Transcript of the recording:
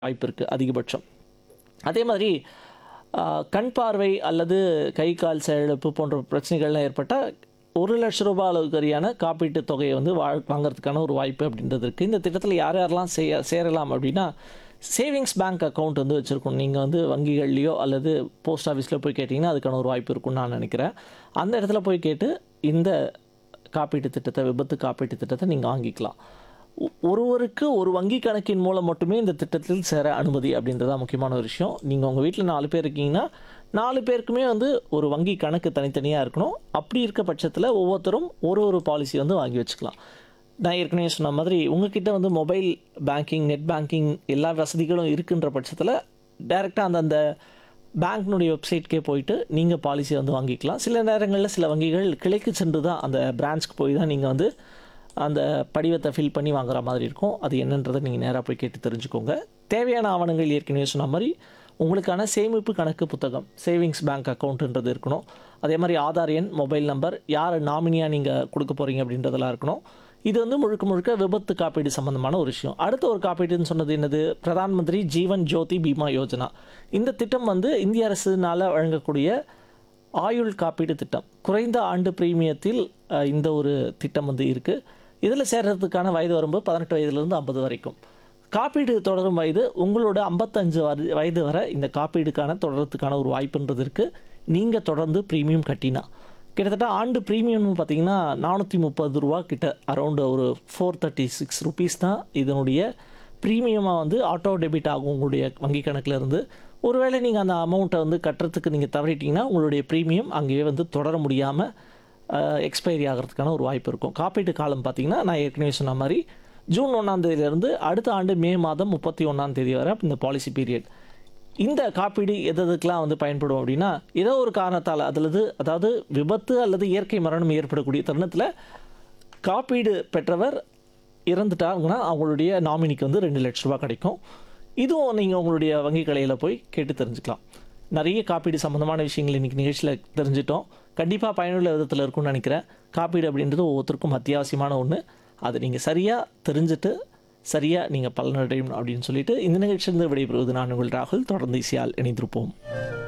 வாய்ப்பு இருக்குது அதிகபட்சம் அதே மாதிரி ஆ, கண் பார்வை அல்லது கை கால் செயலிழப்பு போன்ற பிரச்சனைகள்லாம் ஏற்பட்டால் ஒரு லட்ச ரூபாய் அளவுக்கரியான காப்பீட்டுத் தொகையை வந்து வா வாங்குறதுக்கான ஒரு வாய்ப்பு அப்படின்றது இருக்குது இந்த திட்டத்தில் யார் யாரெல்லாம் செய்ய சேரலாம் அப்படின்னா சேவிங்ஸ் பேங்க் அக்கௌண்ட் வந்து வச்சுருக்கணும் நீங்கள் வந்து வங்கிகள்லையோ அல்லது போஸ்ட் ஆஃபீஸில் போய் கேட்டிங்கன்னா அதுக்கான ஒரு வாய்ப்பு இருக்கும்னு நான் நினைக்கிறேன் அந்த இடத்துல போய் கேட்டு இந்த காப்பீட்டு திட்டத்தை விபத்து காப்பீட்டு திட்டத்தை நீங்கள் வாங்கிக்கலாம் ஒ- ஒருவருக்கு ஒரு வங்கி கணக்கின் மூலம் மட்டுமே இந்த திட்டத்தில் சேர அனுமதி அப்படின்றதா முக்கியமான ஒரு விஷயம் நீங்கள் உங்கள் வீட்டில் நாலு பேர் இருக்கீங்கன்னா நாலு பேருக்குமே வந்து ஒரு வங்கி கணக்கு தனித்தனியாக இருக்கணும் அப்படி இருக்க பட்சத்தில் ஒவ்வொருத்தரும் ஒரு ஒரு பாலிசி வந்து வாங்கி வச்சுக்கலாம் நான் ஏற்கனவே சொன்ன மாதிரி உங்ககிட்ட வந்து மொபைல் பேங்கிங் நெட் பேங்கிங் எல்லா வசதிகளும் இருக்குன்ற பட்சத்தில் டைரெக்டாக அந்தந்த பேங்க்னுடைய வெப்சைட்கே போயிட்டு நீங்கள் பாலிசியை வந்து வாங்கிக்கலாம் சில நேரங்களில் சில வங்கிகள் கிளைக்கு சென்று தான் அந்த பிரான்ச்சுக்கு போய் தான் நீங்கள் வந்து அந்த படிவத்தை ஃபில் பண்ணி வாங்குற மாதிரி இருக்கும் அது என்னன்றதை நீங்கள் நேராக போய் கேட்டு தெரிஞ்சுக்கோங்க தேவையான ஆவணங்கள் ஏற்கனவே சொன்ன மாதிரி உங்களுக்கான சேமிப்பு கணக்கு புத்தகம் சேவிங்ஸ் பேங்க் அக்கௌண்ட்டுன்றது இருக்கணும் அதே மாதிரி ஆதார் எண் மொபைல் நம்பர் யார் நாமினியாக நீங்கள் கொடுக்க போகிறீங்க அப்படின்றதெல்லாம் இருக்கணும் இது வந்து முழுக்க முழுக்க விபத்து காப்பீடு சம்பந்தமான ஒரு விஷயம் அடுத்த ஒரு காப்பீடுன்னு சொன்னது என்னது பிரதான் மந்திரி ஜீவன் ஜோதி பீமா யோஜனா இந்த திட்டம் வந்து இந்திய அரசுனால வழங்கக்கூடிய ஆயுள் காப்பீடு திட்டம் குறைந்த ஆண்டு பிரீமியத்தில் அஹ், இந்த ஒரு திட்டம் வந்து இருக்குது இதில் சேர்றதுக்கான வயது வரம்பு பதினெட்டு வயதுலேருந்து ஐம்பது வரைக்கும் காப்பீடு தொடரும் வயது உங்களோட ஐம்பத்தஞ்சு வரு- வயது வரை இந்த காப்பீடுக்கான தொடரத்துக்கான ஒரு வாய்ப்புன்றது இருக்குது நீங்கள் தொடர்ந்து ப்ரீமியம் கட்டினா கிட்டத்தட்ட ஆண்டு ப்ரீமியம் பார்த்தீங்கன்னா நானூற்றி முப்பது ரூபா கிட்ட அரௌண்டு ஒரு ஃபோர் தேர்ட்டி சிக்ஸ் ருபீஸ் தான் இதனுடைய ப்ரீமியமாக வந்து ஆட்டோ டெபிட் ஆகும் உங்களுடைய வங்கி கணக்குல இருந்து ஒருவேளை நீங்கள் அந்த அமௌண்ட்டை வந்து கட்டுறதுக்கு நீங்கள் தவறிட்டீங்கன்னா உங்களுடைய ப்ரீமியம் அங்கேயே வந்து தொடர முடியாமல் எக்ஸ்பைரி ஆகிறதுக்கான ஒரு வாய்ப்பு இருக்கும் காப்பீட்டு காலம் பார்த்தீங்கன்னா நான் ஏற்கனவே சொன்ன மாதிரி ஜூன் ஒன்றாம் தேதியிலேருந்து அடுத்த ஆண்டு மே மாதம் முப்பத்தி ஒன்றாம் தேதி வரை இந்த பாலிசி பீரியட் இந்த காப்பீடு எது எதுக்கெல்லாம் வந்து பயன்படும் அப்படின்னா ஏதோ ஒரு காரணத்தால் அல்லது அதாவது விபத்து அல்லது இயற்கை மரணம் ஏற்படக்கூடிய தருணத்தில் காப்பீடு பெற்றவர் இறந்துட்டாங்கன்னா அவங்களுடைய நாமினிக்கு வந்து ரெண்டு லட்ச ரூபா கிடைக்கும் இதுவும் நீங்கள் உங்களுடைய வங்கி கடையில் போய் கேட்டு தெரிஞ்சுக்கலாம் நிறைய காப்பீடு சம்மந்தமான விஷயங்கள் இன்றைக்கி நிகழ்ச்சியில் தெரிஞ்சிட்டோம் கண்டிப்பாக பயனுள்ள விதத்தில் இருக்கும்னு நினைக்கிறேன் காப்பீடு அப்படின்றது ஒவ்வொருத்தருக்கும் அத்தியாவசியமான ஒன்று அதை நீங்கள் சரியாக தெரிஞ்சுட்டு சரியாக நீங்கள் பலனடையும் அப்படின்னு சொல்லிட்டு இந்த நிகழ்ச்சியிலிருந்து விடைபெறுவது நான் உங்கள் ராகுல் தொடர்ந்து இசையால் இணைந்திருப்போம்